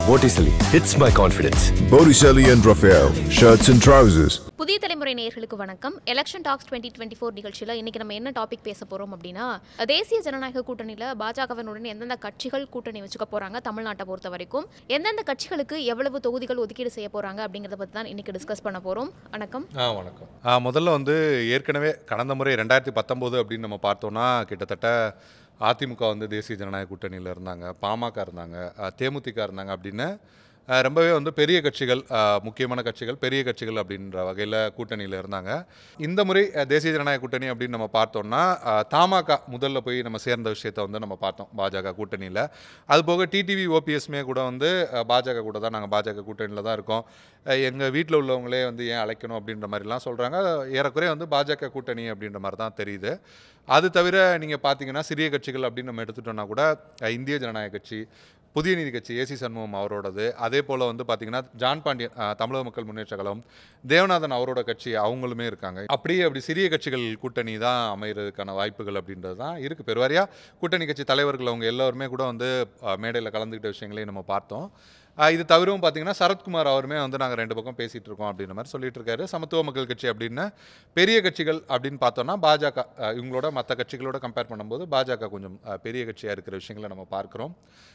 Botticelli hits my confidence. Botticelli and Raphael, shirts and trousers. புதிய தலைமுறை நேயர்களுக்கு வணக்கம் election talks twenty twenty four நிகழ்ச்சியில் இன்னைக்கு நம்ம என்ன டாபிக் பேச போகிறோம் அப்படின்னா தேசிய ஜனநாயக கூட்டணியில் பாஜகவினுடன் எந்தெந்த கட்சிகள் கூட்டணி வச்சுக்க போகிறாங்க தமிழ்நாட்டை பொறுத்த வரைக்கும் எந்தெந்த கட்சிகளுக்கு எவ்வளவு தொகுதிகள் ஒதுக்கீடு செய்ய போகிறாங்க அப்படிங்கிறத பற்றி தான் இன்னைக்கு டிஸ்கஸ் பண்ண போகிறோம் வணக்கம் ஆ வணக்கம் ஆ முதல்ல வந்து ஏற்கனவே கடந்த முறை ரெண்டாயிரத்தி பத்தொம்போது அப்படின்னு நம்ம பார்த்தோம்னா கிட்டத்தட்ட அதிமுக வந்து தேசிய ஜனநாயக கூட்டணியில் இருந்தாங்க பாமக இருந்தாங்க ஆ, தேமுதிக இருந்தாங்க அப்படின்னு ஆ, ரொம்பவே வந்து பெரிய கட்சிகள் ஆ, முக்கியமான கட்சிகள் பெரிய கட்சிகள் அப்படின்ற வகையில் கூட்டணியில் இருந்தாங்க இந்த முறை ஆ, தேசிய ஜனநாயக கூட்டணி அப்படின்னு நம்ம பார்த்தோம்னா ஆ, தமாக முதல்ல போய் நம்ம சேர்ந்த விஷயத்தை வந்து நம்ம பார்த்தோம் பாஜக கூட்டணியில் அது போக டிடிவி ஓபிஎஸ்மே கூட வந்து ஆ, பாஜக கூட தான் நாங்கள் பாஜக கூட்டணியில் தான் இருக்கோம் எங்கள் வீட்டில் உள்ளவங்களே வந்து ஏன் அழைக்கணும் அப்படின்ற மாதிரிலாம் சொல்கிறாங்க ஏறக்குறைய வந்து பாஜக கூட்டணி அப்படின்ற மாதிரி தான் தெரியுது அது தவிர நீங்கள் பார்த்தீங்கன்னா சிறிய கட்சிகள் அப்படின்னு நம்ம எடுத்துட்டோம்னா கூட அஹ், இந்திய ஜனநாயக கட்சி புதிய நீதி கட்சி ஏசி சண்முகம் அவரோடது அதே போல் வந்து பார்த்தீங்கன்னா ஜான் பாண்டியன் அஹ், தமிழக மக்கள் முன்னேற்ற கழகம் தேவநாதன் அவரோட கட்சி அவங்களுமே இருக்காங்க அப்படியே அப்படி சிறிய கட்சிகள் கூட்டணி தான் அமைகிறதுக்கான வாய்ப்புகள் அப்படின்றது தான் இருக்குது பெருவாரியாக கூட்டணி கட்சி தலைவர்கள் அவங்க எல்லோருமே கூட வந்து மேடையில் கலந்துக்கிட்ட விஷயங்களையும் நம்ம பார்த்தோம் ஆஹ் இது தவிரவும் பார்த்தீங்கன்னா சரத்குமார் அவருமே வந்து நாங்கள் ரெண்டு பக்கம் பேசிகிட்டு இருக்கோம் அப்படின்ற மாதிரி சொல்லிட்டு இருக்காரு சமத்துவ மக்கள் கட்சி அப்படின்னு பெரிய கட்சிகள் அப்படின்னு பார்த்தோம்னா பாஜக ஆஹ் இவங்களோட மற்ற கட்சிகளோட கம்பேர் பண்ணும்போது பாஜக கொஞ்சம் ஆஹ் பெரிய கட்சியாக இருக்கிற விஷயங்களை நம்ம பார்க்குறோம்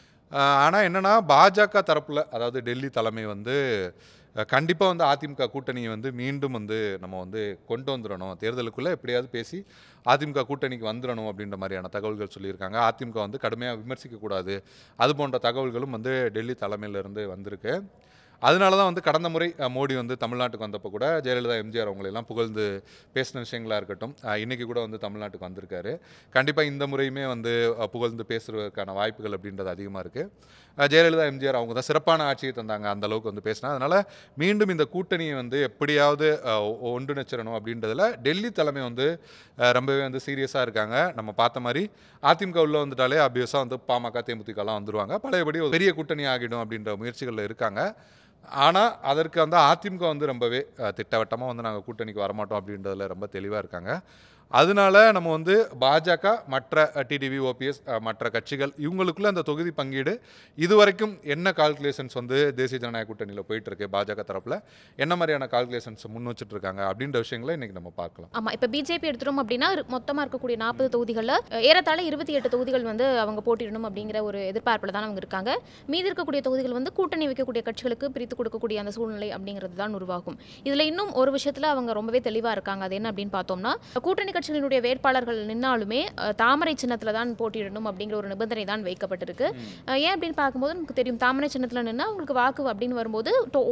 ஆனால் என்னென்னா பாஜக தரப்பில் அதாவது டெல்லி தலைமை வந்து கண்டிப்பாக வந்து அதிமுக கூட்டணியை வந்து மீண்டும் வந்து நம்ம வந்து கொண்டு வந்துடணும் தேர்தலுக்குள்ளே எப்படியாவது பேசி அதிமுக கூட்டணிக்கு வந்துடணும் அப்படின்ற மாதிரியான தகவல்கள் சொல்லியிருக்காங்க அதிமுக வந்து கடுமையாக விமர்சிக்கக்கூடாது அது போன்ற தகவல்களும் வந்து டெல்லி தலைமையிலேருந்து வந்திருக்கு அதனால தான் வந்து கடந்த முறை அஹ், மோடி வந்து தமிழ்நாட்டுக்கு வந்தப்போ கூட ஜெயலலிதா எம்ஜிஆர் அவங்களெல்லாம் புகழ்ந்து பேசின விஷயங்களா இருக்கட்டும் அஹ், இன்னைக்கு கூட வந்து தமிழ்நாட்டுக்கு வந்திருக்காரு கண்டிப்பாக இந்த முறையுமே வந்து அஹ், புகழ்ந்து பேசுறதுக்கான வாய்ப்புகள் அப்படின்றது அதிகமாக இருக்குது ஜெயலலிதா எம்ஜிஆர் அவங்க தான் சிறப்பான ஆட்சியை தந்தாங்க அந்த அளவுக்கு வந்து பேசினா அதனால் மீண்டும் இந்த கூட்டணியை வந்து எப்படியாவது அஹ், ஒ- ஒன்றிணைச்சிடணும் அப்படின்றதுல டெல்லி தலைமை வந்து அஹ், ரொம்பவே வந்து சீரியஸாக இருக்காங்க நம்ம பார்த்த மாதிரி அதிமுக உள்ள வந்துட்டாலே அபியஸாக வந்து பாமக தேமுதிகலாம் வந்துருவாங்க பழையபடி ஒரு பெரிய கூட்டணி ஆகிடும் அப்படின்ற முயற்சிகளில் இருக்காங்க ஆனால் அதற்கு வந்து அதிமுக வந்து ரொம்பவே அஹ், திட்டவட்டமாக வந்து நாங்கள் கூட்டணிக்கு வரமாட்டோம் அப்படின்றதுல ரொம்ப தெளிவாக இருக்காங்க அதனால நம்ம வந்து பாஜக மற்ற டிடிவி ஓபிஎஸ் மற்ற கட்சிகள் இவங்களுக்குள்ள அந்த தொகுதி பங்கீடு இதுவரைக்கும் என்ன கால்குலேஷன்ஸ் வந்து தேசிய ஜனநாயக கூட்டணியில் போயிட்டு இருக்கு பாஜக தரப்பில் என்ன மாதிரியான கால்குலேஷன்ஸ் முன் வச்சுட்டு இருக்காங்க அப்படின்ற விஷயங்களை இன்னைக்கு நம்ம பார்க்கலாம் ஆமாம் இப்போ பிஜேபி எடுத்துட்டோம் அப்படின்னா மொத்தமாக இருக்கக்கூடிய நாற்பது தொகுதிகளில் ஏறத்தாழ இருபத்தி எட்டு தொகுதிகள் வந்து அவங்க போட்டியிடணும் அப்படிங்கிற ஒரு எதிர்பார்ப்பில் தான் அவங்க இருக்காங்க மீதி இருக்கக்கூடிய தொகுதிகள் வந்து கூட்டணி வைக்கக்கூடிய கட்சிகளுக்கு பிரித்து கொடுக்கக்கூடிய அந்த சூழ்நிலை அப்படிங்கிறது தான் உருவாகும் இதில் இன்னும் ஒரு விஷயத்தில் அவங்க ரொம்பவே தெளிவாக இருக்காங்க அது என்ன அப்படின்னு பார்த்தோம்னா கூட்டணி கட்சிகளினுடைய வேட்பாளர்கள் நின்னாலுமே அஹ், தாமரை சின்னத்தில் தான் போட்டியிடணும் அப்படிங்கிற ஒரு நிபந்தனை தான் வைக்கப்பட்டிருக்கு அஹ், ஏன் அப்படின்னு பார்க்கும்போது நமக்கு தெரியும் தாமரை சின்னத்தில் நின்னா அவங்களுக்கு வாக்கு அப்படின்னு வரும்போது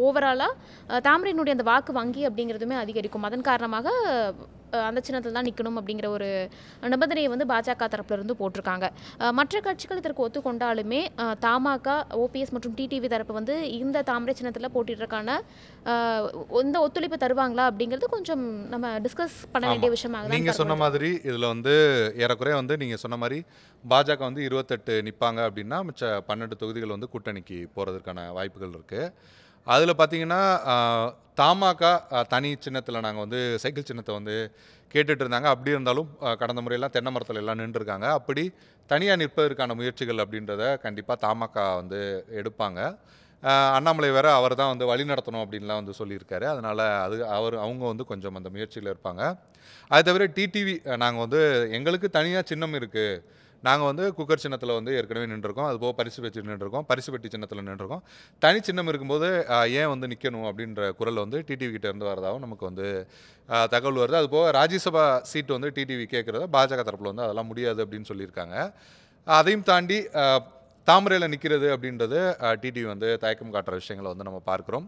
ஓவராலாக தாமரையினுடைய அந்த வாக்கு வங்கி அப்படிங்கிறதுமே அதிகரிக்கும் அதன் காரணமாக அஹ், அந்த சின்னத்தில் தான் நிற்கணும் அப்படிங்கிற ஒரு நிபந்தனையை வந்து பாஜக தரப்புல இருந்து போட்டிருக்காங்க அஹ், மற்ற கட்சிகள் இதற்கு ஒத்துக்கொண்டாலுமே அஹ், தமாக ஓபிஎஸ் மற்றும் டிடிவி தரப்பு வந்து இந்த தாமரை சின்னத்தில் போட்டிடுறதுக்கான அஹ், இந்த ஒத்துழைப்பு தருவாங்களா அப்படிங்கிறது கொஞ்சம் நம்ம டிஸ்கஸ் பண்ண வேண்டிய ஆமா. விஷயமாக தான் நீங்க சொன்ன கருதுறேன். மாதிரி இதுல வந்து ஏறக்குறைய வந்து நீங்க சொன்ன மாதிரி பாஜக வந்து இருபத்தெட்டு நிப்பாங்க அப்படின்னா மிச்ச பன்னெண்டு தொகுதிகள் வந்து கூட்டணிக்கு போறதுக்கான வாய்ப்புகள் இருக்கு அதுல பாத்தீங்கன்னா ஆஹ், தமாக ஆஹ், தனி சின்னத்துல நாங்க வந்து சைக்கிள் சின்னத்தை வந்து கேட்டுட்டு இருந்தாங்க அப்படி இருந்தாலும் ஆஹ், கடந்த முறையெல்லாம் தென்னை மரத்துல எல்லாம் நின்றுருக்காங்க அப்படி தனியாக நிற்பதற்கான முயற்சிகள் அப்படின்றத கண்டிப்பாக தமாக வந்து எடுப்பாங்க ஆஹ் அண்ணாமலை வேற அவர் தான் வந்து வழி நடத்தணும் அப்படின்லாம் வந்து சொல்லியிருக்காரு அதனால அது அவர் அவங்க வந்து கொஞ்சம் அந்த முயற்சியில் இருப்பாங்க அது தவிர டிடிவி நாங்கள் வந்து எங்களுக்கு தனியாக சின்னம் இருக்குது நாங்கள் வந்து குக்கர் சின்னத்தில் வந்து ஏற்கனவே நின்றுருக்கோம் அது போக பரிசு பெட்டி நின்றுருக்கோம் பரிசு பெட்டி சின்னத்தில் நின்றுருக்கோம் தனி சின்னம் இருக்கும்போது ஆஹ் ஏன் வந்து நிற்கணும் அப்படின்ற குரல் வந்து டிடிவி கிட்ட இருந்து வரதாகவும் நமக்கு வந்து ஆஹ் தகவல் வருது அது போக ராஜ்யசபா சீட் வந்து டிடிவி கேட்குறத பாஜக தரப்பில் வந்து அதெல்லாம் முடியாது அப்படின்னு சொல்லியிருக்காங்க அதையும் தாண்டி ஆஹ் தாமரையில் நிற்கிறது அப்படின்றது டிடிவி வந்து தயக்கம் காட்டுற விஷயங்களை வந்து நம்ம பார்க்குறோம்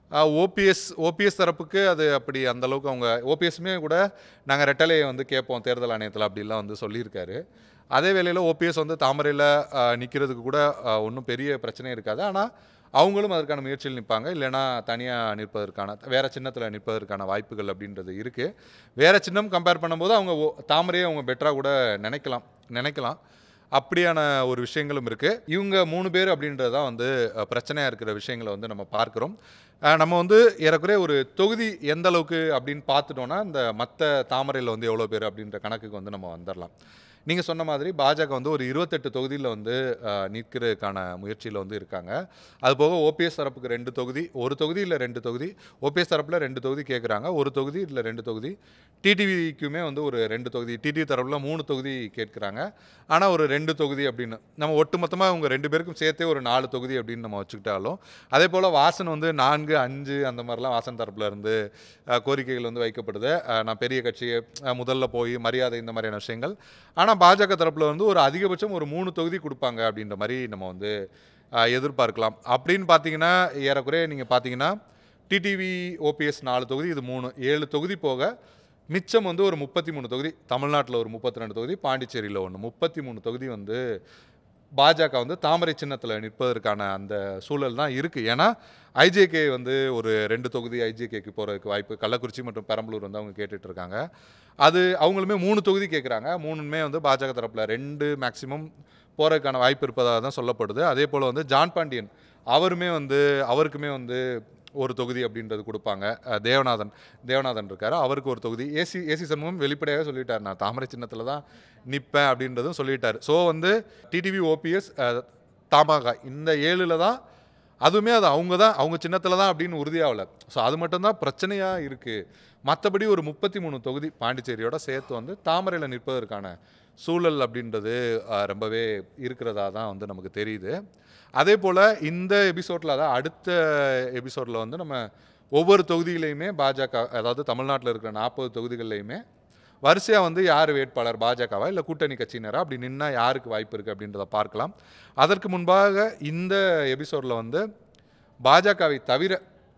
ஓபிஎஸ் ஓபிஎஸ் தரப்புக்கு அது அப்படி அந்த அளவுக்கு அவங்க ஓபிஎஸ்மே கூட நாங்கள் ரெட்டலையை வந்து கேட்போம் தேர்தல் ஆணையத்தில் அப்படிலாம் வந்து சொல்லியிருக்காரு அதே வேளையில் ஓபிஎஸ் வந்து தாமரையில் நிற்கிறதுக்கு கூட ஒன்றும் பெரிய பிரச்சனை இருக்காது ஆனால் அவங்களும் அதற்கான முயற்சியில் நிற்பாங்க இல்லைன்னா தனியாக நிற்பதற்கான வேறு சின்னத்தில் நிற்பதற்கான வாய்ப்புகள் அப்படின்றது இருக்குது வேறு சின்னம் கம்பேர் பண்ணும்போது அவங்க ஓ- தாமரையை அவங்க பெட்டராக கூட நினைக்கலாம் நினைக்கலாம் அப்படியான ஒரு விஷயங்களும் இருக்குது இவங்க மூணு பேர் அப்படின்றது தான் வந்து அஹ், பிரச்சனையா இருக்கிற விஷயங்களை வந்து நம்ம பார்க்குறோம் அஹ், நம்ம வந்து ஏறக்குறைய ஒரு தொகுதி எந்த அளவுக்கு அப்படின்னு பார்த்துட்டோம்னா இந்த மற்ற தாமரையில் வந்து எவ்வளோ பேர் அப்படின்ற கணக்குக்கு வந்து நம்ம வந்துடலாம் நீங்கள் சொன்ன மாதிரி பாஜக வந்து ஒரு இருபத்தெட்டு தொகுதியில் வந்து அஹ், நிற்கிறதுக்கான முயற்சியில் வந்து இருக்காங்க அது போக ஓபிஎஸ் தரப்புக்கு ரெண்டு தொகுதி ஒரு தொகுதி இல்லை ரெண்டு தொகுதி ஓபிஎஸ் தரப்பில் ரெண்டு தொகுதி கேட்குறாங்க ஒரு தொகுதி இல்லை ரெண்டு தொகுதி டிடிவிக்குமே வந்து ஒரு ரெண்டு தொகுதி டிடிவி தரப்பில் மூணு தொகுதி கேட்குறாங்க ஆனால் ஒரு ரெண்டு தொகுதி அப்படின்னு நம்ம ஒட்டுமொத்தமாக அவங்க ரெண்டு பேருக்கும் சேர்த்தே ஒரு நாலு தொகுதி அப்படின்னு நம்ம வச்சுக்கிட்டாலும் அதே போல் வாசன் வந்து நான்கு அஞ்சு அந்த மாதிரிலாம் வாசன் தரப்புல இருந்து அஹ், கோரிக்கைகள் வந்து வைக்கப்படுது அஹ், நான் பெரிய கட்சி அஹ், முதல்ல போய் மரியாதை இந்த மாதிரியான விஷயங்கள் ஆனால் பாஜக தரப்பில் வந்து ஒரு அதிகபட்சம் ஒரு மூணு தொகுதி கொடுப்பாங்க அப்படின்ற மாதிரி நம்ம வந்து அஹ், எதிர்பார்க்கலாம் அப்படின்னு பார்த்தீங்கன்னா ஏறக்குறைய நீங்கள் பார்த்தீங்கன்னா டிடிவி ஓபிஎஸ் நாலு தொகுதி இது மூணு ஏழு தொகுதி போக மிச்சம் வந்து ஒரு முப்பத்தி மூணு தொகுதி தமிழ்நாட்டில் ஒரு முப்பத்தி ரெண்டு தொகுதி பாண்டிச்சேரியில் ஒன்று முப்பத்தி மூணு தொகுதி வந்து பாஜக வந்து தாமரை சின்னத்தில் நிற்பதற்கான அந்த சூழல் தான் இருக்குது ஏன்னா ஐஜேகே வந்து ஒரு ரெண்டு தொகுதி ஐஜேகேக்கு போகிறதுக்கு வாய்ப்பு கள்ளக்குறிச்சி மற்றும் பெரம்பலூர் வந்து அவங்க கேட்டுட்டு இருக்காங்க அது அவங்களுமே மூணு தொகுதி கேட்குறாங்க மூணுமே வந்து பாஜக தரப்பில் ரெண்டு மேக்ஸிமம் போகிறதுக்கான வாய்ப்பு இருப்பதாக தான் சொல்லப்படுது அதே போல் வந்து ஜான் பாண்டியன் அவருமே வந்து அவருக்குமே வந்து ஒரு தொகுதி அப்படின்றது கொடுப்பாங்க அஹ் தேவநாதன் தேவநாதன் இருக்காரு அவருக்கு ஒரு தொகுதி ஏசி ஏசி சண்முகம் வெளிப்படையாக சொல்லிட்டார் நான் தாமரை சின்னத்தில் தான் நிற்பேன் அப்படின்றதும் சொல்லிட்டார் ஸோ வந்து டிடிவி ஓபிஎஸ் தமாக இந்த ஏழில் தான் அதுவுமே அது அவங்க தான் அவங்க சின்னத்தில் தான் அப்படின்னு உறுதியாகல ஸோ அது மட்டும்தான் பிரச்சனையாக இருக்குது மற்றபடி ஒரு முப்பத்தி மூணு தொகுதி பாண்டிச்சேரியோட சேர்த்து வந்து தாமரையில் நிற்பதற்கான சூழல் அப்படின்றது அஹ், ரொம்பவே இருக்கிறதா தான் வந்து நமக்கு தெரியுது அதே போல் இந்த எபிசோடில் அதான் அடுத்த எபிசோடில் வந்து நம்ம ஒவ்வொரு தொகுதியிலையுமே பாஜக அதாவது தமிழ்நாட்டில் இருக்கிற நாற்பது தொகுதிகள்லையுமே வரிசையாக வந்து யார் வேட்பாளர் பாஜகவா இல்லை கூட்டணி கட்சியினரா அப்படி நின்னா யாருக்கு வாய்ப்பு இருக்குது அப்படின்றத பார்க்கலாம் அதற்கு முன்பாக இந்த எபிசோடில் வந்து பாஜகவை தவிர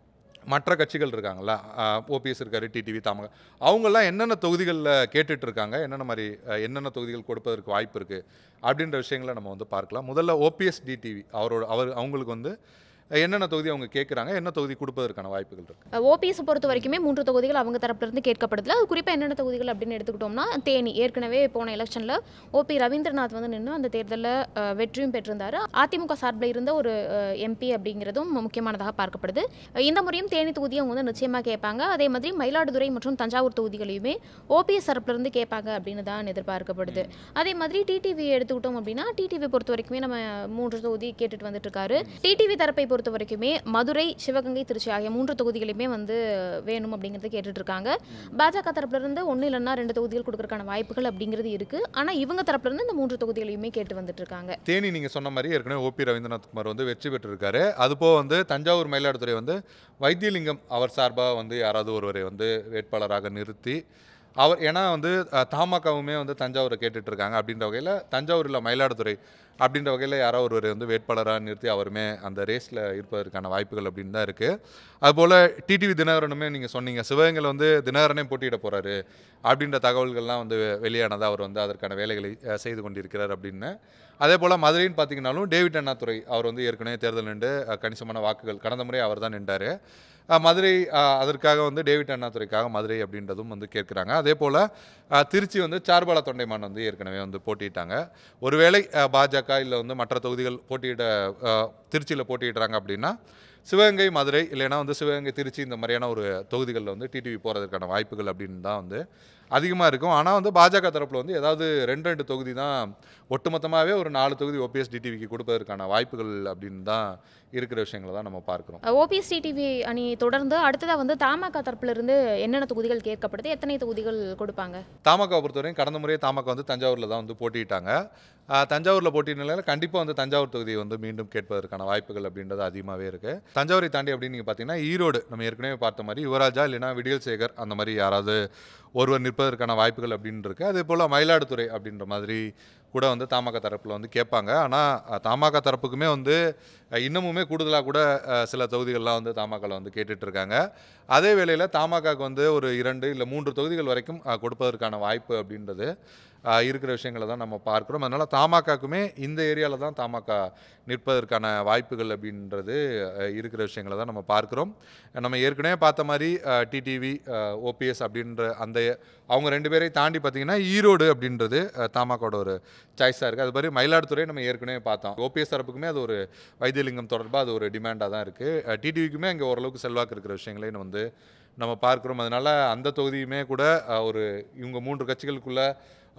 மற்ற கட்சிகள் இருக்காங்கல்ல ஓபிஎஸ் இருக்காரு டிடிவி தாமக அவங்கெல்லாம் என்னென்ன தொகுதிகளில் கேட்டுட்டு இருக்காங்க என்னென்ன மாதிரி அஹ், என்னென்ன தொகுதிகள் கொடுப்பதற்கு வாய்ப்பு இருக்குது அப்படின்ற விஷயங்களை நம்ம வந்து பார்க்கலாம் முதல்ல ஓபிஎஸ் டிடிவி அவரோட அவர் அவங்களுக்கு வந்து அஹ், என்னென்ன தொகுதி அவங்க கேட்குறாங்க என்ன தொகுதி கொடுப்பதற்கான வாய்ப்புகள் இருக்குது ஓபிஎஸ் பொறுத்த வரைக்குமே மூன்று தொகுதிகள் அவங்க தரப்பிலிருந்து கேட்கப்படுதுல அது குறிப்பாக என்னென்ன தொகுதிகள் அப்படின்னு எடுத்துக்கிட்டோம்னா தேனி ஏற்கனவே போன எலெக்ஷனில் ஓபி ரவீந்திரநாத் வந்து நின்று அந்த தேர்தலில் அஹ், வெற்றியும் பெற்றிருந்தார் அதிமுக சார்பில் இருந்த ஒரு எம்பி அப்படிங்கிறதும் முக்கியமானதாக பார்க்கப்படுது அஹ், இந்த முறையும் தேனி தொகுதியை அவங்க வந்து நிச்சயமாக கேட்பாங்க அதே மாதிரி மயிலாடுதுறை மற்றும் தஞ்சாவூர் தொகுதிகளையுமே ஓபிஎஸ் தரப்பிலிருந்து கேட்பாங்க அப்படின்னு தான் எதிர்பார்க்கப்படுது அதே மாதிரி டிடிவி எடுத்துக்கிட்டோம் அப்படின்னா டிடிவி பொறுத்த வரைக்குமே நம்ம மூன்று தொகுதி கேட்டுட்டு வந்துட்டு இருக்காரு டிடிவி தரப்பை பொறுத்த வரைக்குமே மதுரை சிவகங்கை திருச்சி ஆகிய மூன்று தொகுதிகளுமே வந்து வேணும் அப்படிங்கிறத கேட்டுட்டு இருக்காங்க பாஜக தரப்புல இருந்து ஒன்று இல்லைன்னா ரெண்டு தொகுதிகள் கொடுக்கறதுக்கான வாய்ப்புகள் அப்படிங்கிறது இருக்கு ஆனா இவங்க தரப்புல இருந்து இந்த மூன்று தொகுதிகளையுமே கேட்டு வந்துட்டு இருக்காங்க தேனி நீங்கள் சொன்ன மாதிரி ஏற்கனவே ஓபி ரவீந்திரநாத் குமார் வந்து வெற்றி பெற்றிருக்காரு அதுபோக வந்து தஞ்சாவூர் மயிலாடுதுறை வந்து வைத்தியலிங்கம் அவர் சார்பாக வந்து யாராவது ஒருவரை வந்து வேட்பாளராக நிறுத்தி அவர் ஏன்னா வந்து அஹ், தமாகவுமே வந்து தஞ்சாவூரை கேட்டுட்டு இருக்காங்க அப்படின்ற வகையில் தஞ்சாவூரில் மயிலாடுதுறை அப்படின்ற வகையில் யாரோ ஒருவர் வந்து வேட்பாளராக நிறுத்தி அவருமே அந்த ரேஸில் இருப்பதற்கான வாய்ப்புகள் அப்படின்னு தான் இருக்குது அதுபோல் டிடிவி தினகரனுமே நீங்கள் சொன்னீங்க சிவகங்கையில் வந்து தினகரனே போட்டியிட போகிறாரு அப்படின்ற தகவல்கள்லாம் வந்து வெளியானது அவர் வந்து அதற்கான வேலைகளை அஹ், செய்து கொண்டிருக்கிறார் அப்படின்னு அதே போல் மதுரைன்னு பார்த்தீங்கன்னாலும் டேவிட் அண்ணாதுரை அவர் வந்து ஏற்கனவே தேர்தல் நின்று அஹ், கணிசமான வாக்குகள் கடந்த முறை அவர் தான் நின்றார் மதுரை அஹ், அதற்காக வந்து டேவிட் அண்ணாதுரைக்காக மதுரை அப்படின்றதும் வந்து கேட்குறாங்க அதே போல் திருச்சி வந்து சார்பால தொண்டைமான் வந்து ஏற்கனவே வந்து போட்டியிட்டாங்க ஒருவேளை அஹ், பாஜக இல்லை வந்து மற்ற தொகுதிகள் போட்டியிட திருச்சியில் போட்டியிடுறாங்க அப்படின்னா சிவகங்கை மதுரை இல்லைன்னா வந்து சிவகங்கை திருச்சி இந்த மாதிரியான ஒரு தொகுதிகளில் வந்து டிடிவி போகிறதுக்கான வாய்ப்புகள் அப்படின்னு தான் வந்து அதிகமாக இருக்கும் ஆனால் வந்து பாஜக தரப்பில் வந்து ஏதாவது ரெண்டு ரெண்டு தொகுதி தான் ஒட்டுமொத்தமாகவே ஒரு நாலு தொகுதி ஓபிஎஸ் டிடிவிக்கு கொடுப்பதற்கான வாய்ப்புகள் அப்படின்னு தான் இருக்கிற விஷயங்களை தான் நம்ம பார்க்குறோம் ஓபிஎஸ் டிடிவி அணி தொடர்ந்து அடுத்ததாக வந்து தமாக தரப்புல இருந்து என்னென்ன தொகுதிகள் கேட்கப்படுது எத்தனை தொகுதிகள் கொடுப்பாங்க தமாகவை பொறுத்தவரையும் கடந்த முறையே தமாக வந்து தஞ்சாவூரில் தான் வந்து போட்டியிட்டாங்க ஆஹ் தஞ்சாவூரில் போட்டியினால கண்டிப்பாக வந்து தஞ்சாவூர் தொகுதியை வந்து மீண்டும் கேட்பதற்கான வாய்ப்புகள் அப்படின்றது அதிகமாகவே இருக்குது தஞ்சாவூரை தாண்டி அப்படின்னு நீங்கள் பார்த்தீங்கன்னா ஈரோடு நம்ம ஏற்கனவே பார்த்த மாதிரி யுவராஜா இல்லைன்னா விடியல் சேகர் அந்த மாதிரி யாராவது ஒருவர் நிற்பதற்கான வாய்ப்புகள் அப்படின்னு இருக்கு அதே போல் மயிலாடுதுறை அப்படின்ற மாதிரி கூட வந்து தமாக தரப்பில் வந்து கேட்பாங்க ஆனால் தமாக தரப்புக்குமே வந்து அஹ், இன்னமுமே கூடுதலாக கூட அஹ், சில தொகுதிகள்லாம் வந்து தமாகவில் வந்து கேட்டுட்டு இருக்காங்க அதே வேளையில் தமாகாக்கு வந்து ஒரு இரண்டு இல்லை மூன்று தொகுதிகள் வரைக்கும் அஹ், கொடுப்பதற்கான வாய்ப்பு அப்படின்றது அஹ், இருக்கிற விஷயங்களை தான் நம்ம பார்க்குறோம் அதனால் தமாகாக்குமே இந்த ஏரியாவில் தான் தமாக நிற்பதற்கான வாய்ப்புகள் அப்படின்றது அஹ், இருக்கிற விஷயங்களை தான் நம்ம பார்க்குறோம் நம்ம ஏற்கனவே பார்த்த மாதிரி டிடிவி ஓபிஎஸ் அப்படின்ற அந்த அவங்க ரெண்டு பேரையும் தாண்டி பார்த்தீங்கன்னா ஈரோடு அப்படின்றது அஹ், தமாகோட ஒரு சாய்ஸாக இருக்குது அது மாதிரி மயிலாடுதுறை நம்ம ஏற்கனவே பார்த்தோம் ஓபிஎஸ் தரப்புக்குமே அது ஒரு வைத்தியலிங்கம் தொடர்பாக அது ஒரு டிமாண்டாக தான் இருக்குது டிடிவிக்குமே அங்கே ஓரளவுக்கு செல்வாக்கு இருக்கிற விஷயங்களையும் வந்து நம்ம பார்க்குறோம் அதனால் அந்த தொகுதியுமே கூட அஹ், ஒரு இவங்க மூன்று கட்சிகளுக்குள்ள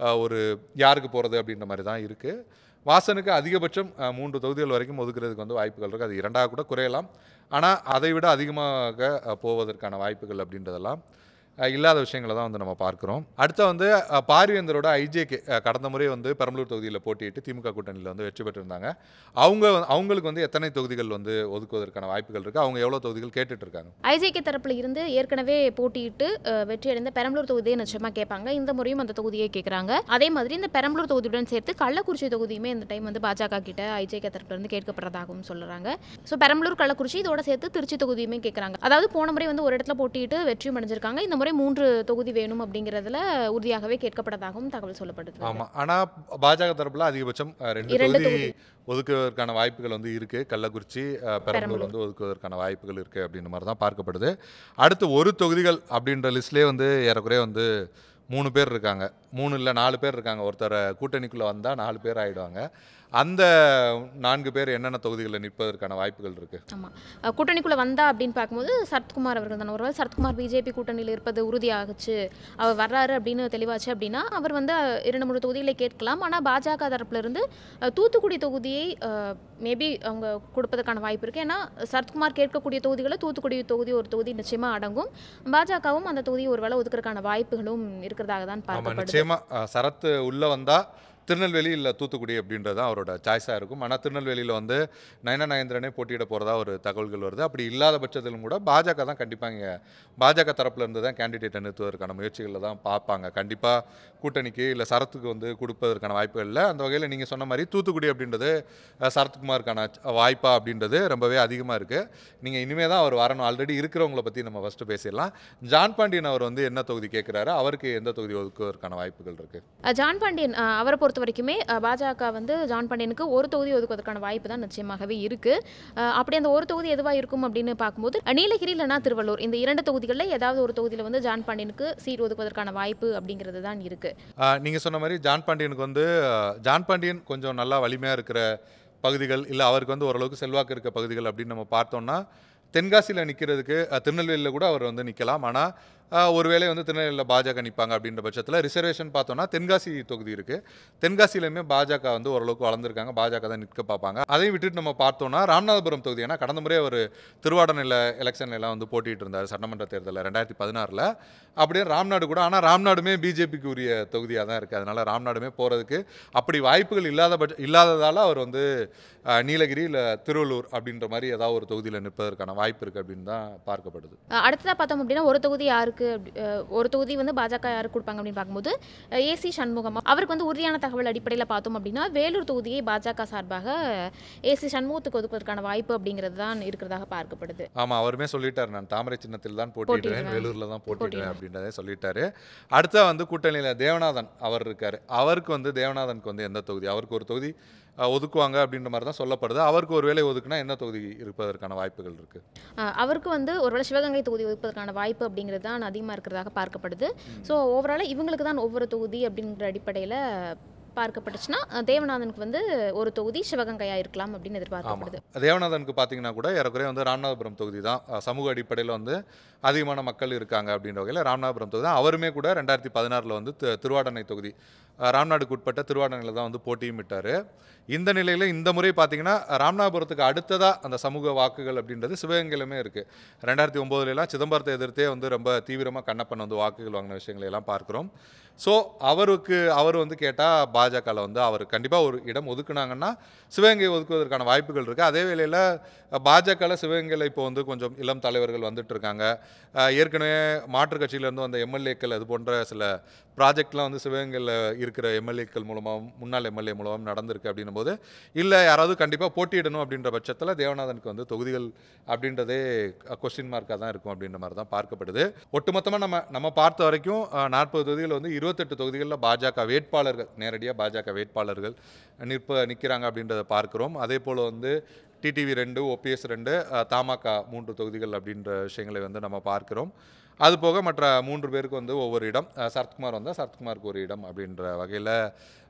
அஹ், ஒரு யாருக்கு போகிறது அப்படின்ற மாதிரி தான் இருக்குது வாசனுக்கு அதிகபட்சம் அஹ், மூன்று தொகுதிகள் வரைக்கும் ஒதுக்குறதுக்கு வந்து வாய்ப்புகள் இருக்குது அது இரண்டாக கூட குறையலாம் ஆனால் அதை விட அதிகமாக அஹ், போவதற்கான வாய்ப்புகள் அப்படின்றதெல்லாம் அஹ், இல்லாத விஷயங்களை தான் வந்து நம்ம பார்க்குறோம் அடுத்து வந்து அஹ், பாரிவேந்தரோட ஐஜேகே கடந்த முறை வந்து பெரம்பலூர் தொகுதியில் போட்டியிட்டு திமுக கூட்டணியில் வந்து வெற்றி பெற்றிருந்தாங்க அவங்க வந்து- அவங்களுக்கு வந்து எத்தனை தொகுதிகள் வந்து ஒதுக்குவதற்கான வாய்ப்புகள் இருக்குது அவங்க எவ்வளோ தொகுதிகள் கேட்டுட்டு இருக்காங்க ஐஜேகே தரப்புல இருந்து ஏற்கனவே போட்டியிட்டு அஹ், வெற்றியடைந்த பெரம்பலூர் தொகுதியை நிச்சயமாக கேட்பாங்க இந்த முறையும் அந்த தொகுதியை கேட்குறாங்க அதே மாதிரி இந்த பெரம்பலூர் தொகுதியுடன் சேர்த்து கள்ளக்குறிச்சி தொகுதியுமே இந்த டைம் வந்து பாஜக கிட்ட ஐஜேகே தரப்புல இருந்து கேட்கப்படுறதாகவும் சொல்றாங்க ஸோ பெரம்பலூர் கள்ளக்குறிச்சி இதோட சேர்த்து திருச்சி தொகுதியுமே கேட்குறாங்க அதாவது போன முறை வந்து ஒரு இடத்துல போட்டியிட்டு வெற்றியும் அடைஞ்சிருக்காங்க இந்த முறை மூன்று தொகுதி வேணும் அப்படிங்கிறதுல உறுதியாகவே கேட்கப்பட்டதாகவும் தகவல் சொல்லப்படுது ஆமாம் ஆனால் பாஜக தரப்பில் அதிகபட்சம் அஹ், ரெண்டு இரண்டு தொகுதி ஒதுக்குவதற்கான வாய்ப்புகள் வந்து இருக்குது கள்ளக்குறிச்சி அஹ், பெரம்பலூர் வந்து ஒதுக்குவதற்கான வாய்ப்புகள் இருக்குது அப்படின்ற மாதிரி தான் பார்க்கப்படுது அடுத்து ஒரு தொகுதிகள் அப்படின்ற லிஸ்ட்லேயே வந்து ஏறக்குறைய வந்து மூணு பேர் இருக்காங்க மூணு இல்லை நாலு பேர் இருக்காங்க ஒருத்தர் கூட்டணிக்குள்ளே வந்தால் நாலு பேர் ஆயிடுவாங்க அந்த நான்கு பேர் என்னென்ன தொகுதிகளில் நிற்பதற்கான வாய்ப்புகள் இருக்குது ஆமாம் கூட்டணிக்குள்ளே வந்தா அப்படின்னு பார்க்கும்போது சரத்குமார் அவர்கள் தான் ஒருவேளை சரத்குமார் பிஜேபி கூட்டணியில் இருப்பது உறுதியாகுச்சு அவர் வர்றாரு அப்படின்னு தெளிவாச்சு அப்படின்னா அவர் வந்து அஹ், இரண்டு மூணு தொகுதிகளை கேட்கலாம் ஆனால் பாஜக தரப்புல இருந்து அஹ், தூத்துக்குடி தொகுதியை மேபி அவங்க கொடுப்பதற்கான வாய்ப்பு இருக்குது ஏன்னா சரத்குமார் கேட்கக்கூடிய தொகுதிகளில் தூத்துக்குடி தொகுதி ஒரு தொகுதி நிச்சயமாக அடங்கும் பாஜகவும் அந்த தொகுதியை ஒருவேளை ஒதுக்குறதுக்கான வாய்ப்புகளும் இருக்கிறதாக தான் ஆமாம் பார்க்கப்படுது நிச்சயமாக சரத் உள்ளே வந்தால் திருநெல்வேலி இல்லை தூத்துக்குடி அப்படின்றது தான் அவரோட சாய்ஸாக இருக்கும் ஆனால் திருநெல்வேலியில் வந்து நயனா நயந்திரனே போட்டியிட போகிறதா ஒரு தகவல்கள் வருது அப்படி இல்லாத பட்சத்திலும் கூட பாஜக தான் கண்டிப்பாக இங்கே பாஜக தரப்புல இருந்து தான் கேண்டிடேட்டை நிறுத்துவதற்கான முயற்சிகளில் தான் பார்ப்பாங்க கண்டிப்பாக கூட்டணிக்கு இல்லை சரத்துக்கு வந்து கொடுப்பதற்கான வாய்ப்புகள் இல்லை அந்த வகையில் நீங்கள் சொன்ன மாதிரி தூத்துக்குடி அப்படின்றது அஹ், சரத்குமாருக்கான ச- வாய்ப்பா அப்படின்றது ரொம்பவே அதிகமாக இருக்குது நீங்கள் இனிமேல் தான் அவர் வரணும் ஆல்ரெடி இருக்கிறவங்கள பற்றி நம்ம ஃபஸ்ட்டு பேசிடலாம் ஜான் பாண்டியன் அவர் வந்து என்ன தொகுதி கேட்குறாரு அவருக்கு எந்த தொகுதி ஒதுக்குவதற்கான வாய்ப்புகள் இருக்குது அஹ் ஜான் பாண்டியன் அஹ் அவரை பொறுத்த வரைக்குமே அஹ் பாஜக வந்து ஜான் பாண்டியனுக்கு ஒரு தொகுதி ஒதுக்குவதற்கான வாய்ப்பு தான் நிச்சயமாகவே இருக்கு அஹ் அப்படி அந்த ஒரு தொகுதி எதுவாக இருக்கும் அப்படின்னு பார்க்கும்போது அஹ் நீலகிரி இல்லைனா திருவள்ளூர் இந்த இரண்டு தொகுதிகளில் ஏதாவது ஒரு தொகுதியில் வந்து ஜான் பாண்டியனுக்கு சீட் ஒதுக்குவதற்கான வாய்ப்பு அப்படிங்கிறது தான் இருக்கு நீங்கள் சொன்ன மாதிரி ஜான் பாண்டியனுக்கு வந்து ஆஹ், ஜான் பாண்டியன் கொஞ்சம் நல்லா வலிமையாக இருக்கிற பகுதிகள் இல்லை அவருக்கு வந்து ஓரளவுக்கு செல்வாக்கு இருக்க பகுதிகள் அப்படின்னு நம்ம பார்த்தோம்னா தென்காசியில் நிற்கிறதுக்கு திருநெல்வேலியில் கூட அவர் வந்து நிற்கலாம் ஆனால் ஒருவேளை வந்து திருநெல்வேலியில் பாஜக நிற்பாங்க அப்படின்ற பட்சத்தில் ரிசர்வேஷன் பார்த்தோம்னா தென்காசி தொகுதி இருக்குது தென்காசியிலையுமே பாஜக வந்து ஓரளவுக்கு வளர்ந்துருக்காங்க பாஜக தான் நிற்க பார்ப்பாங்க அதையும் விட்டுட்டு நம்ம பார்த்தோம்னா ராமநாதபுரம் தொகுதி ஏன்னா கடந்த முறை அவர் திருவாடனையில் எலெக்ஷன்ல எல்லாம் வந்து போட்டிட்டு இருந்தார் சட்டமன்ற தேர்தலில் ரெண்டாயிரத்தி பதினாறில் அப்படியே ராம்நாடு கூட ஆனால் ராம்நாடுமே பிஜேபிக்கு உரிய தொகுதியாக தான் இருக்குது அதனால் ராம்நாடுமே போகிறதுக்கு அப்படி வாய்ப்புகள் இல்லாத பட்ச இல்லாததால் அவர் வந்து அஹ், நீலகிரி இல்லை திருவள்ளூர் அப்படின்ற மாதிரி ஏதாவது ஒரு தொகுதியில் நிற்பதற்கான வாய்ப்பு இருக்குது அப்படின்னு தான் பார்க்கப்படுது அஹ் அடுத்ததா பார்த்தோம் அப்படின்னா ஒரு தொகுதி யாருக்கு அப்படி- அஹ் ஒரு தொகுதி வந்து பாஜக யாருக்கு கொடுப்பாங்க அப்படின்னு பார்க்கும்போது ஏசி சண்முகம் அவருக்கு வந்து உறுதியான தகவல் அடிப்படையில் பார்த்தோம் அப்படின்னா வேலூர் தொகுதியை பாஜக சார்பாக ஏசி சண்முகத்துக்கு ஒதுக்குவதற்கான வாய்ப்பு அப்படிங்கிறது தான் இருக்கிறதாக பார்க்கப்படுது ஆமாம் அவருமே சொல்லிட்டார் நான் தாமரை சின்னத்தில் தான் போட்டிடுறேன் போட்டியிடுவேன். வேலூரில் தான் போட்டிடுறேன் போட்டியிடுவேன். அப்படின்றதே சொல்லிட்டாரு அடுத்த வந்து கூட்டணியில் தேவநாதன் அவர் இருக்கார் அவருக்கு வந்து தேவநாதனுக்கு வந்து எந்த தொகுதி அவருக்கு ஒரு தொகுதி அஹ், ஒதுக்குவாங்க அப்படின்ற மாதிரி தான் சொல்லப்படுது அவருக்கு ஒரு வேலை ஒதுக்குனா என்ன தொகுதி இருப்பதற்கான வாய்ப்புகள் இருக்குது அஹ் அவருக்கு வந்து ஒருவேளை சிவகங்கை தொகுதி ஒதுக்குவதற்கான வாய்ப்பு அப்படிங்கிறது தான் அதிகமாக இருக்கிறதாக பார்க்கப்படுது ஸோ ஓவராலாக இவங்களுக்கு தான் ஒவ்வொரு தொகுதி அப்படிங்கிற அடிப்படையில் பார்க்கப்பட்டுச்சுன்னா அஹ் தேவநாதனுக்கு வந்து ஒரு தொகுதி சிவகங்கையாக இருக்கலாம் அப்படின்னு எதிர்பார்க்கப்படுது ஆமாம் தேவநாதனுக்கு பார்த்தீங்கன்னா கூட ஏறக்குறைய வந்து ராமநாதபுரம் தொகுதி தான் அஹ், சமூக அடிப்படையில் வந்து அதிகமான மக்கள் இருக்காங்க அப்படின்ற வகையில் ராமநாதபுரம் தொகுதி தான் அவருமே கூட ரெண்டாயிரத்தி பதினாறில் வந்து தி- திருவாடனை தொகுதி அஹ், ராம்நாடுக்கு உட்பட்ட திருவாடனையில் தான் வந்து போட்டியும் விட்டார் இந்த நிலையில் இந்த முறை பார்த்தீங்கன்னா ராமநாதபுரத்துக்கு அடுத்ததாக அந்த சமூக வாக்குகள் அப்படின்றது சிவகங்கையிலுமே இருக்குது ரெண்டாயிரத்தி ஒம்போதுலாம் சிதம்பரத்தை எதிர்த்தே வந்து ரொம்ப தீவிரமாக கண்ணப்பன் வந்து வாக்குகள் வாங்கின விஷயங்களை எல்லாம் பார்க்குறோம் ஸோ அவருக்கு அவர் வந்து கேட்டால் பாஜகவில் வந்து அவர் கண்டிப்பாக ஒரு இடம் ஒதுக்குனாங்கன்னா சிவகங்கை ஒதுக்குவதற்கான வாய்ப்புகள் இருக்குது அதே வேளையில் பாஜகவில் சிவகங்கையில் இப்போ வந்து கொஞ்சம் இளம் தலைவர்கள் வந்துட்டு இருக்காங்க அஹ் ஏற்கனவே மாற்றுக் கட்சியிலேருந்து வந்த எம்எல்ஏக்கள் அது போன்ற சில ப்ராஜெக்ட்லாம் வந்து சிவகங்கையில் இருக்கிற எம்எல்ஏக்கள் மூலமாகவும் முன்னாள் எம்எல்ஏ மூலமாகவும் நடந்திருக்கு அப்படின்னும் போது இல்லை யாராவது கண்டிப்பாக போட்டியிடணும் அப்படின்ற பட்சத்தில் தேவநாதனுக்கு வந்து தொகுதிகள் அப்படின்றதே கொஸ்டின் மார்க்காக தான் இருக்கும் அப்படின்ற மாதிரி தான் பார்க்கப்படுது ஒட்டுமொத்தமாக நம்ம நம்ம பார்த்த வரைக்கும் நாற்பது தொகுதிகள் வந்து இருபத்தெட்டு தொகுதிகளில் பாஜக வேட்பாளர்கள் நேரடியாக பாஜக வேட்பாளர்கள் நிற்ப நிற்கிறாங்க அப்படின்றத பார்க்குறோம் அதே போல் வந்து டிடிவி ரெண்டு ஓபிஎஸ் ரெண்டு அஹ், தமாக மூன்று தொகுதிகள் அப்படின்ற விஷயங்களை வந்து நம்ம பார்க்கிறோம் அது போக மற்ற மூன்று பேருக்கு வந்து ஒவ்வொரு இடம் அஹ், சரத்குமார் வந்தால் சரத்குமாருக்கு ஒரு இடம் அப்படின்ற வகையில்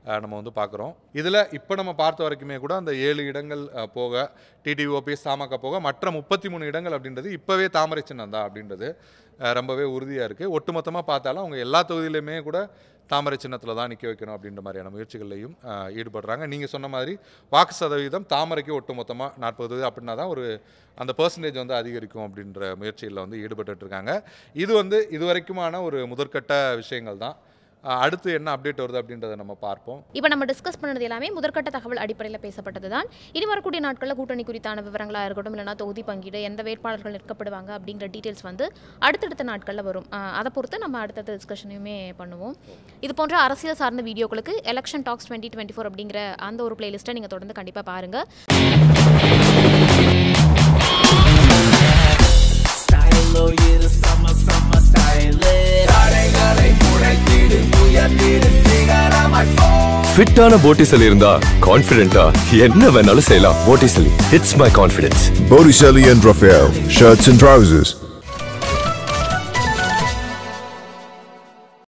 அஹ், நம்ம வந்து பார்க்குறோம் இதில் இப்போ நம்ம பார்த்த வரைக்குமே கூட அந்த ஏழு இடங்கள் அஹ், போக டிடிவி ஓபிஎஸ் தமாக போக மற்ற முப்பத்தி மூணு இடங்கள் அப்படின்றது இப்போவே தாமரை சின்னம் தான் அப்படின்றது அஹ், ரொம்பவே உறுதியாக இருக்குது ஒட்டுமொத்தமாக பார்த்தாலும் அவங்க எல்லா தொகுதியிலுமே கூட தாமரை சின்னத்தில் தான் நிற்க வைக்கணும் அப்படின்ற மாதிரியான முயற்சிகள்லையும் அஹ், ஈடுபடுறாங்க நீங்கள் சொன்ன மாதிரி வாக்கு சதவீதம் தாமரைக்கு ஒட்டுமொத்தமாக நாற்பது அப்படின்னா தான் ஒரு அந்த பர்சன்டேஜ் வந்து அதிகரிக்கும் அப்படின்ற முயற்சிகளில் வந்து ஈடுபட்டுட்டு இருக்காங்க இது வந்து இது வரைக்குமான ஒரு முதற்கட்ட விஷயங்கள் தான் அஹ், அடுத்து என்ன அப்டேட் வருது அப்படின்றத நம்ம பார்ப்போம் இப்போ நம்ம டிஸ்கஸ் பண்ணது எல்லாமே முதற்கட்ட தகவல் அடிப்படையில் பேசப்பட்டது தான் இனி வரக்கூடிய நாட்களில் கூட்டணி குறித்தான விவரங்களாக இருக்கட்டும் இல்லைனா தொகுதி பங்கீடு எந்த வேட்பாளர்கள் நிற்கப்படுவாங்க அப்படிங்கிற டீட்டெயில்ஸ் வந்து அடுத்தடுத்த நாட்களில் வரும் அஹ் அதை பொறுத்து நம்ம அடுத்தடுத்த டிஸ்கஷனையுமே பண்ணுவோம் இது போன்ற அரசியல் சார்ந்த வீடியோக்களுக்கு election talks twenty twenty four அப்படிங்கிற அந்த ஒரு பிளேலிஸ்ட்டை நீங்கள் தொடர்ந்து கண்டிப்பாக பாருங்கள் Style oh yeah the summer summer style தடைகளை உடைத்திடு உயர்த்திடு சிகரமாய் போ ஃபிட்டான போட்டிசலி இருந்தா கான்ஃபிடென்ட்டா என்ன வேணாலும் செய்யலாம் Botticelli it's my confidence Botticelli and Raphael, shirts and trousers.